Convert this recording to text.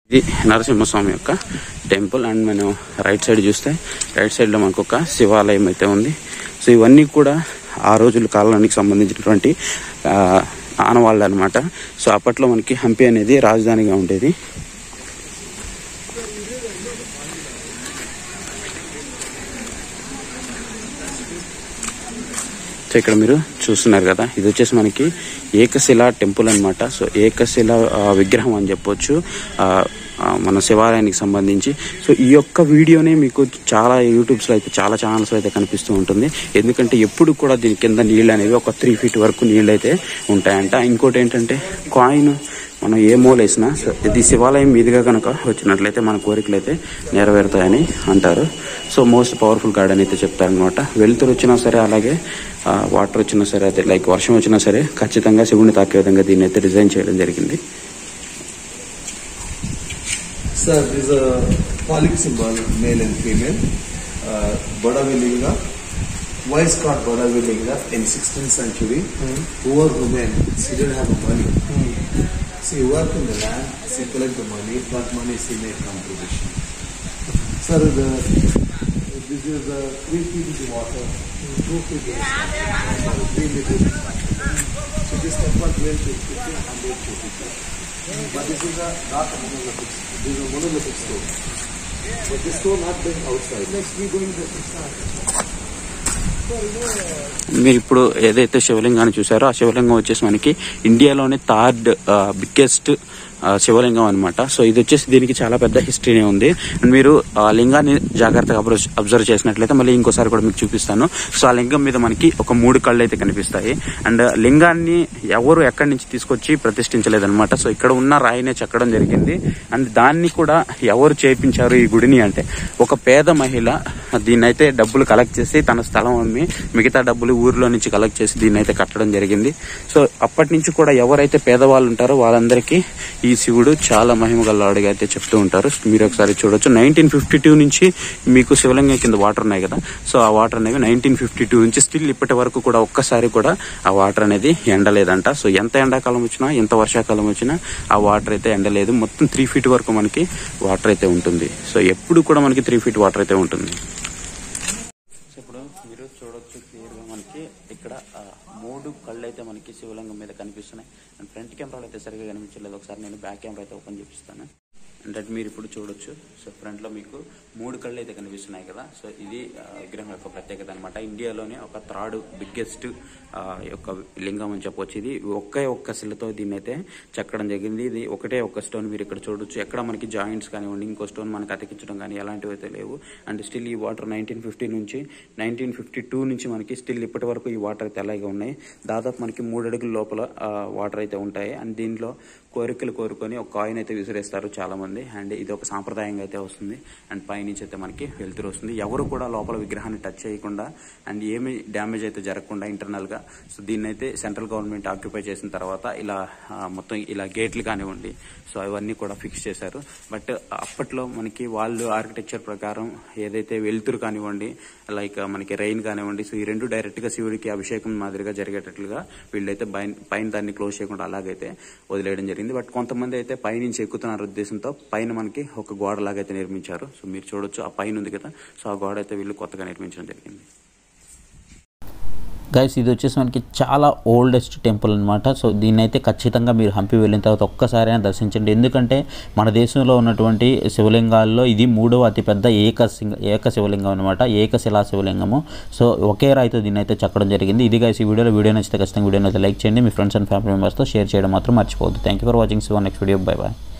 ఇది నరసింహస్వామి యొక్క temple and మనం రైట్ సైడ్ చూస్తే రైట్ సైడ్ లో మనకు ఒక శివాలయం అయితే ఉంది సో ఇవన్నీ కూడా ఆ రోజుల కాలానికి సంబంధించినటువంటి ఆ, ఆనవాళ్ళు అనమాట సో అప్పట్లో మనకి హంపి అనేది రాజధానిగా ఉండేది సో ఇక్కడ మీరు చూస్తున్నారు కదా ఇది వచ్చేసి మనకి ఏకశిల టెంపుల్ అన్నమాట సో ఏకశిల ఆ, విగ్రహం అని చెప్పొచ్చు ఆ, ఆ, మన శివాలయానికి సంబంధించి సో ఈ యొక్క వీడియోనే మీకు చాలా యూట్యూబ్స్లో అయితే చాలా ఛానల్స్ అయితే కనిపిస్తూ ఉంటుంది ఎందుకంటే ఎప్పుడు కూడా దీని కింద నీళ్ళు అనేవి ఒక త్రీ ఫీట్ వరకు నీళ్ళు అయితే ఉంటాయంట ఇంకోటి ఏంటంటే కాయిన్ మనం ఏ మూల వేసినా సో ఇది శివాలయం మీదుగా కనుక వచ్చినట్లయితే మన కోరికలు అయితే నెరవేరుతాయని అంటారు సో మోస్ట్ పవర్ఫుల్ గార్డ్ అని అయితే చెప్తారనమాట వెలుతురు వచ్చినా సరే అలాగే వాటర్ వచ్చినా సరే అదే లైక్ వర్షం వచ్చినా సరే ఖచ్చితంగా శివుని తాకే విధంగా దీన్ని అయితే డిజైన్ చేయడం జరిగింది Sir, this is a phallic symbol, male and female. Uh, Bodavilinga. Why is called Bodavilinga? In 16th century, poor women, she didn't have money. She worked in the land, she collect the money, that money she made contribution. Sir, the, this is uh, three feet in the water, two feet in the water, three meters in the water. So this temple went to 1542. But this is a not a monolithic, this is a monolithic stone. But this stone not being outside. Next we going to the మీరు ఇప్పుడు ఏదైతే శివలింగాన్ని చూసారో ఆ శివలింగం వచ్చేసి మనకి ఇండియాలోనే థర్డ్ బిగ్గెస్ట్ శివలింగం అనమాట సో ఇది వచ్చేసి దీనికి చాలా పెద్ద హిస్టరీనే ఉంది అండ్ మీరు ఆ లింగాన్ని జాగ్రత్తగా అబ్జర్వ్ చేసినట్లయితే మళ్ళీ ఇంకోసారి కూడా మీకు చూపిస్తాను సో ఆ లింగం మీద మనకి ఒక మూడు కళ్ళు అయితే కనిపిస్తాయి అండ్ లింగాన్ని ఎవరు ఎక్కడి నుంచి తీసుకొచ్చి ప్రతిష్ఠించలేదన్నమాట సో ఇక్కడ ఉన్న రాయినే చెక్కడం జరిగింది అండ్ దాన్ని కూడా ఎవరు చేపించారు ఈ గుడిని అంటే ఒక పేద మహిళ దీన్ని అయితే డబ్బులు కలెక్ట్ చేసి తన స్థలం అమ్మి మిగతా డబ్బులు ఊర్లో నుంచి కలెక్ట్ చేసి దీన్ని అయితే కట్టడం జరిగింది సో అప్పటి నుంచి కూడా ఎవరైతే పేదవాళ్ళు ఉంటారో వాళ్ళందరికీ ఈ శివుడు చాలా మహిమ గలవాడిగా అయితే చెప్తూ ఉంటారు మీరు ఒకసారి చూడొచ్చు నైన్టీన్ ఫిఫ్టీ టూ నుంచి మీకు శివలింగం కింద వాటర్ ఉన్నాయి కదా సో ఆ వాటర్ అనేవి నైన్టీన్ ఫిఫ్టీ టూ నుంచి స్టిల్ ఇప్పటి వరకు కూడా ఒక్కసారి కూడా ఆ వాటర్ అనేది ఎండలేదంట సో ఎంత ఎండాకాలం వచ్చినా ఎంత వర్షాకాలం వచ్చినా ఆ వాటర్ అయితే ఎండలేదు మొత్తం త్రీ ఫీట్ వరకు మనకి వాటర్ అయితే ఉంటుంది సో ఎప్పుడు కూడా మనకి త్రీ ఫీట్ వాటర్ అయితే ఉంటుంది సో ఇప్పుడు మీరు చూడొచ్చు క్లియర్గా మనకి ఇక్కడ ఆ, మూడు కళ్ళు అయితే మనకి శివలింగం మీద కనిపిస్తున్నాయి అండ్ ఫ్రంట్ కెమెరాలో అయితే సరిగా కనిపించలేదు ఒకసారి నేను బ్యాక్ కెమెరా అయితే ఓపెన్ చేపిస్తాను అండ్ అది మీరు ఇప్పుడు చూడొచ్చు సో ఫ్రంట్ లో మీకు మూడు కళ్ళు అయితే కనిపిస్తున్నాయి కదా సో ఇది ఆ, విగ్రహం యొక్క ప్రత్యేకత అనమాట ఇండియాలోనే ఒక థర్డ్ బిగ్గెస్ట్ యొక్క లింగం అని చెప్పొచ్చు ఇది ఒకే ఒక్క శిలతో దీన్ని అయితే చెక్కడం జరిగింది ఇది ఒకటే ఒక్క స్టోన్ మీరు ఇక్కడ చూడొచ్చు ఎక్కడ మనకి జాయింట్స్ కానివ్వండి ఇంకో స్టోన్ మనకి అతికించడం కానీ ఎలాంటివి అయితే లేవు అండ్ స్టిల్ ఈ వాటర్ నైన్టీన్ ఫిఫ్టీ నుంచి నైన్టీన్ ఫిఫ్టీ టూ నుంచి మనకి స్టిల్ ఇప్పటి వరకు ఈ వాటర్ అయితే అలాగే ఉన్నాయి దాదాపు మనకి మూడు అడుగుల లోపల వాటర్ అయితే ఉంటాయి అండ్ దీనిలో కోరికలు కోరుకొని ఒక కాయిన్ అయితే విసిరేస్తారు చాలా మంది అండ్ ఇది ఒక సాంప్రదాయంగా అయితే వస్తుంది అండ్ పైనుంచి అయితే మనకి వెళ్తురు వస్తుంది ఎవరు కూడా లోపల విగ్రహాన్ని టచ్ చేయకుండా అండ్ ఏమి డ్యామేజ్ అయితే జరగకుండా ఇంటర్నల్ గా సో దీన్ని అయితే సెంట్రల్ గవర్నమెంట్ ఆక్యుపై చేసిన తర్వాత ఇలా ఆ, మొత్తం ఇలా గేట్లు కానివ్వండి సో అవన్నీ కూడా ఫిక్స్ చేశారు బట్ అప్పట్లో మనకి వాళ్ళు ఆర్కిటెక్చర్ ప్రకారం ఏదైతే వెలుతురు కానివ్వండి లైక్ మనకి రెయిన్ కానివ్వండి సో ఈ రెండు డైరెక్ట్ గా శివుడికి అభిషేకం మాదిరిగా జరిగేటట్లుగా వీళ్ళైతే పైన పైన దాన్ని క్లోజ్ చేయకుండా అలాగైతే వదిలేయడం జరిగింది బట్ కొంతమంది అయితే పైనుంచి ఎక్కుతున్నారు ఉద్దేశంతో పైన మనకి ఒక గోడ లాగైతే నిర్మించారు సో మీరు చూడొచ్చు ఆ పైన ఉంది కదా సో ఆ గోడ అయితే వీళ్ళు కొత్తగా నిర్మించడం జరిగింది గైస్ ఇది వచ్చేసి మనకి చాలా ఓల్డెస్ట్ టెంపుల్ అనమాట సో దీన్ని అయితే ఖచ్చితంగా మీరు హంపి వెళ్ళిన తర్వాత ఒక్కసారైనా దర్శించండి ఎందుకంటే మన దేశంలో ఉన్నటువంటి శివలింగాల్లో ఇది మూడవ అతిపెద్ద ఏక సింగ ఏక శివలింగం అనమాట ఏకశిలా శివలింగము సో ఒకే రాయితో దీన్ని అయితే చెక్కడం జరిగింది ఇది గైస్ ఈ వీడియోలో వీడియో నచ్చితే ఖచ్చితంగా వీడియోని అయితే లైక్ చేయండి మీ ఫ్రెండ్స్ అండ్ ఫ్యామిలీ మెంబర్స్తో షేర్ చేయడం మాత్రం మర్చిపోవద్దు thank you for watching see you in next video bye bye